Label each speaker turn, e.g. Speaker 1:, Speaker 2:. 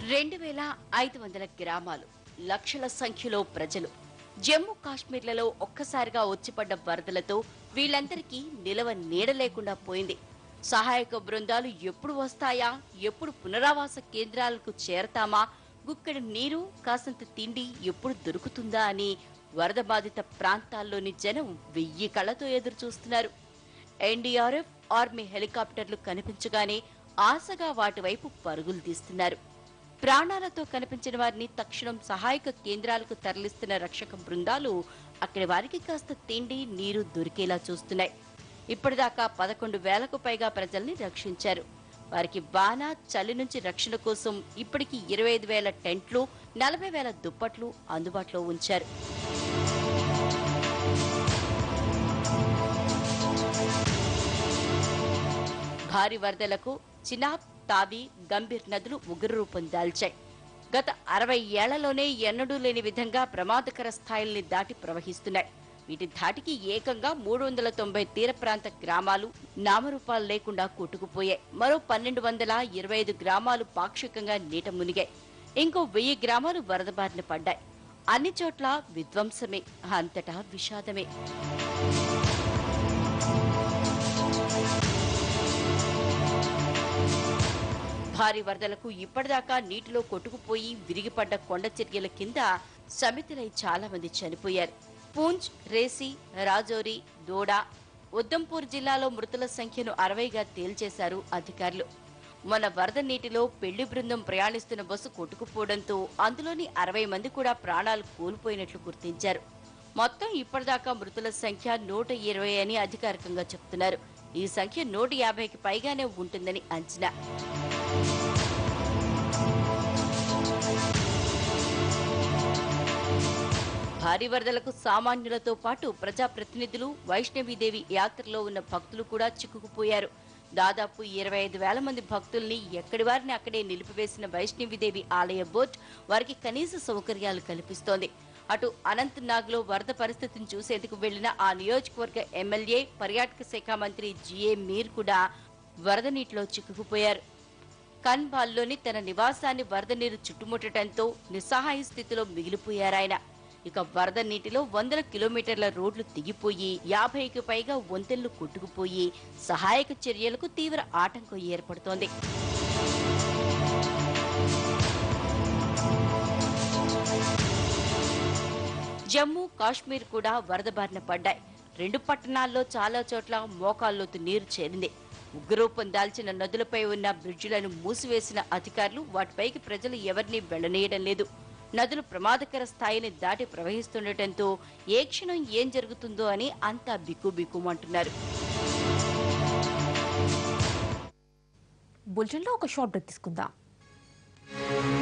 Speaker 1: రెండు వేల ఐదు వందల గ్రామాలు లక్షల సంఖ్యలో ప్రజలు జమ్మూ కాశ్మీర్లలో ఒక్కసారిగా వచ్చిపడ్డ వరదలతో వీళ్ళందరికీ నిలవ నీడ లేకుండా పోయింది సహాయక బృందాలు ఎప్పుడు వస్తాయా ఎప్పుడు పునరావాస కేంద్రాలకు చేరతామా గుక్కెడు నీరు కాసంత తిండి ఎప్పుడు దొరుకుతుందా అని వరద బాధిత ప్రాంతాల్లోని జనం వెయ్యి కళ్ళతో ఎదురు చూస్తున్నారు ఎన్డీఆర్ఎఫ్ ఆర్మీ హెలికాప్టర్లు కనిపించగానే ఆశగా వాటి వైపు పరుగులు తీస్తున్నారు ప్రాణాలతో కనిపించిన వారిని తక్షణం సహాయక కేంద్రాలకు తరలిస్తున్న రక్షక బృందాలు అక్కడి వారికి కాస్త తిండి నీరు దొరికేలా చూస్తున్నాయి ఇప్పటిదాకా పదకొండు వేలకు పైగా ప్రజల్ని రక్షించారు వారికి వాన చలి నుంచి రక్షణ కోసం ఇప్పటికి ఇరవై ఐదు వేల టెంట్లు నలభై వేల దుప్పట్లు అందుబాటులో ఉంచారు భారీ వరదలకు చినాబ్ తావి గంభీర్ నదులు ఉగ్ర రూపం దాల్చాయి గత అరవై ఏళ్లలోనే ఎన్నడూ లేని విధంగా ప్రమాదకర స్థాయిల్ని దాటి ప్రవహిస్తున్నాయి వీటి ధాటికి ఏకంగా మూడు వందల తొంభై తీర ప్రాంత గ్రామాలు నామరూపాలు లేకుండా కొట్టుకుపోయాయి మరో పన్నెండు వందల ఇరవై ఐదు గ్రామాలు పాక్షికంగా నీట మునిగాయి ఇంకో వెయ్యి గ్రామాలు వరద బారిన పడ్డాయి అన్ని చోట్ల విధ్వంసమే అంతటా విషాదమే భారీ వరదలకు ఇప్పటిదాకా నీటిలో కొట్టుకుపోయి విరిగిపడ్డ కొండ చర్యల కింద సమితులై చాలా మంది చనిపోయారు పూంచ్ రేసి రాజౌరి దోడా ఉద్దంపూర్ జిల్లాలో మృతుల సంఖ్యను అరవైగా తేల్చేశారు అధికారులు మొన్న వరద నీటిలో పెళ్లి బృందం ప్రయాణిస్తున్న బస్సు కొట్టుకుపోవడంతో అందులోని అరవై మంది కూడా ప్రాణాలు కోల్పోయినట్లు గుర్తించారు మొత్తం ఇప్పటిదాకా మృతుల సంఖ్య నూట ఇరవై అని అధికారికంగా చెప్తున్నారు ఈ సంఖ్య నూట యాభైకి పైగానే ఉంటుందని అంచనా భారీ వరదలకు సామాన్యులతో పాటు ప్రజాప్రతినిధులు వైష్ణవీదేవి యాత్రలో ఉన్న భక్తులు కూడా చిక్కుకుపోయారు దాదాపు ఇరవై ఐదు వేల మంది భక్తుల్ని ఎక్కడి వారిని అక్కడే నిలిపివేసిన వైష్ణవీదేవి ఆలయ బోర్డు వారికి కనీస సౌకర్యాలు కల్పిస్తోంది అటు అనంతనాగ్లో వరద పరిస్థితిని చూసేందుకు వెళ్లిన ఆ నియోజకవర్గ ఎమ్మెల్యే పర్యాటక శాఖ మంత్రి జిఏ మీర్ కూడా వరద నీటిలో చిక్కుకుపోయారు కన్బాల్లోని తన నివాసాన్ని వరద నీరు చుట్టుముట్టడంతో నిస్సహాయ స్థితిలో మిగిలిపోయారాయన ఇక వరద నీటిలో వందల కిలోమీటర్ల రోడ్లు తెగిపోయి యాభైకి పైగా వంతెనలు కొట్టుకుపోయి సహాయక చర్యలకు తీవ్ర ఆటంకం ఏర్పడుతోంది జమ్మూ కాశ్మీర్ కూడా వరద బారిన పడ్డాయి రెండు పట్టణాల్లో చాలా చోట్ల మోకాల్లోతు నీరు చేరింది ఉగ్రరూపం దాల్చిన నదులపై ఉన్న బ్రిడ్జిలను మూసివేసిన అధికారులు వాటిపైకి ప్రజలు ఎవరినీ వెళ్లనీయడం లేదు నదులు ప్రమాదకర స్థాయిని దాటి ప్రవహిస్తుండటంతో ఏ క్షణం ఏం జరుగుతుందో అని అంతా బిక్కుబిక్కుమంటున్నారు
Speaker 2: బులెటిన్లో ఒక షార్ట్ బ్రేక్ తీసుకుందాం